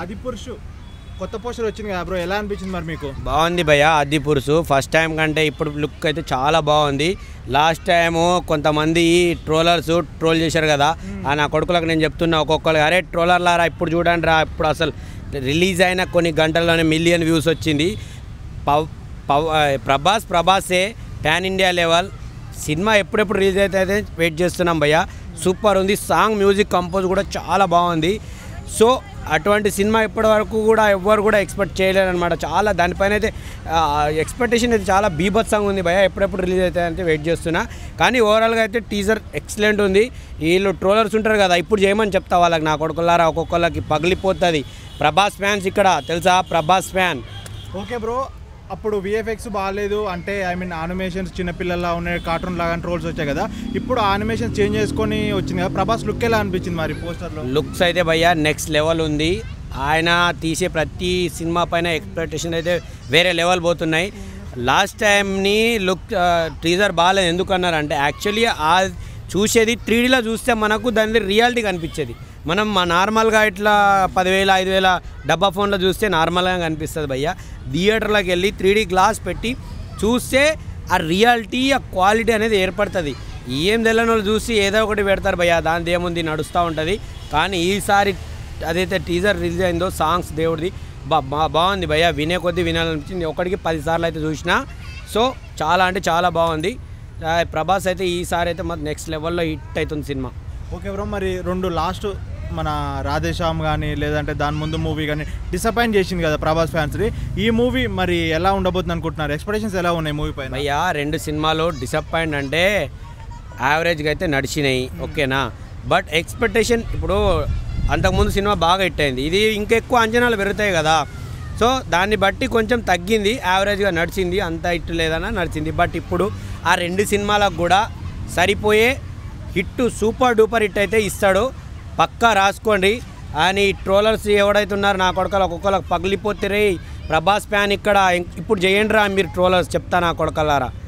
ఆది పురుషు కొత్త పోస్టర్ వచ్చింది కదా బ్రో ఎలా అనిపించింది మరి మీకు బాగుంది భయ్య ఆది పురుషు ఫస్ట్ టైం కంటే ఇప్పుడు లుక్ అయితే చాలా బాగుంది లాస్ట్ టైము కొంతమంది ట్రోలర్స్ ట్రోల్ చేశారు కదా ఆ నా కొడుకులకు నేను చెప్తున్నా ఒక్కొక్కరు అరే ట్రోలర్లారా ఇప్పుడు చూడండి రా ఇప్పుడు అసలు రిలీజ్ అయిన కొన్ని గంటల్లోనే మిలియన్ వ్యూస్ వచ్చింది పవ్ పవ్ ఆ, ప్రభాస్ ప్రభాసే పాన్ ఇండియా లెవెల్ సినిమా ఎప్పుడెప్పుడు రిలీజ్ అయితే వెయిట్ చేస్తున్నాం భయ్య సూపర్ ఉంది సాంగ్ మ్యూజిక్ కంపోజ్ కూడా చాలా బాగుంది సో అటువంటి సినిమా ఇప్పటి వరకు కూడా ఎవ్వరు కూడా ఎక్స్పెక్ట్ చేయలేరు అనమాట చాలా దానిపైన అయితే ఎక్స్పెక్టేషన్ అయితే చాలా బీభత్సంగా ఉంది భయ ఎప్పుడెప్పుడు రిలీజ్ అవుతాయి అంటే వెయిట్ చేస్తున్నా కానీ ఓవరాల్గా అయితే టీజర్ ఎక్సలెంట్ ఉంది వీళ్ళు ట్రోలర్స్ ఉంటారు కదా ఇప్పుడు చేయమని చెప్తా వాళ్ళకి నా కొడుకులారా ఒక్కొక్కళ్ళకి పగిలిపోతుంది ప్రభాస్ ఫ్యాన్స్ ఇక్కడ తెలుసా ప్రభాస్ ఫ్యాన్ ఓకే బ్రో అప్పుడు విఎఫ్ఎక్స్ బాగాలేదు అంటే ఐ మీన్ ఆనిమేషన్స్ చిన్నపిల్లల్లా ఉన్నాయి కార్టూన్ లాగా ట్రోల్స్ వచ్చాయి కదా ఇప్పుడు ఆనిమేషన్ చేంజ్ చేసుకొని వచ్చింది కదా ప్రభాస్ లుక్ ఎలా అనిపించింది మరి పోస్టర్లో లుక్స్ అయితే భయ్య నెక్స్ట్ లెవెల్ ఉంది ఆయన తీసే ప్రతి సినిమా పైన ఎక్స్పెక్టేషన్ అయితే వేరే లెవెల్ పోతున్నాయి లాస్ట్ టైంని లుక్ టీజర్ బాగాలేదు ఎందుకు అన్నారంటే యాక్చువల్లీ ఆ చూసేది త్రీడీలో చూస్తే మనకు దాని రియాలిటీ కనిపించేది మనం మా నార్మల్గా ఇట్లా పదివేల ఐదు వేల డబ్బా ఫోన్లో చూస్తే నార్మల్గా కనిపిస్తుంది భయ్య థియేటర్లోకి వెళ్ళి త్రీ గ్లాస్ పెట్టి చూస్తే ఆ రియాలిటీ ఆ క్వాలిటీ అనేది ఏర్పడుతుంది ఏం తెలియని వాళ్ళు చూసి ఏదో ఒకటి పెడతారు భయ్య దాని ఏముంది నడుస్తూ ఉంటుంది కానీ ఈసారి అదైతే టీజర్ రిలీజ్ అయిందో సాంగ్స్ దేవుడిది బా బా- బాగుంది భయ్య వినే కొద్దీ వినాలనిపించింది ఒకటికి పదిసార్లు అయితే చూసినా సో చాలా అంటే చాలా బాగుంది ఆ, ప్రభాస్ అయితే ఈసారి అయితే మరి నెక్స్ట్ లెవెల్లో హిట్ అవుతుంది సినిమా ఓకే బ్రో మరి రెండు లాస్ట్ మన రాధేశ్యామ్ కానీ లేదంటే దాని ముందు మూవీ కానీ డిసప్పాయింట్ చేసింది కదా ప్రభాస్ ఫ్యాన్స్ని ఈ మూవీ మరి ఎలా ఉండబోతుంది అనుకుంటున్నారు ఎక్స్పెక్టేషన్స్ ఎలా ఉన్నాయి మూవీ పైన భయ్యా రెండు సినిమాలు డిసప్పాయింట్ అంటే యావరేజ్గా అయితే నడిచినాయి ఓకేనా బట్ ఎక్స్పెక్టేషన్ ఇప్పుడు అంతకుముందు సినిమా బాగా హిట్ అయింది ఇది ఇంకా ఎక్కువ అంచనాలు పెరుగుతాయి కదా సో దాన్ని బట్టి కొంచెం తగ్గింది యావరేజ్గా నడిచింది అంత హిట్ లేదన్నా నడిచింది బట్ ఇప్పుడు ఆ రెండు సినిమాలకు కూడా సరిపోయే హిట్ సూపర్ డూపర్ హిట్ అయితే ఇస్తాడు పక్కా రాసుకోండి అని ట్రోలర్స్ ఎవడైతే ఉన్నారో నా కొడకలు ఒక్కొక్కరికి పగిలిపోతే రే ప్రభాస్ ఫ్యాన్ ఇక్కడ ఇప్పుడు చేయండి రా మీరు ట్రోలర్స్ చెప్తా నా కొడకలారా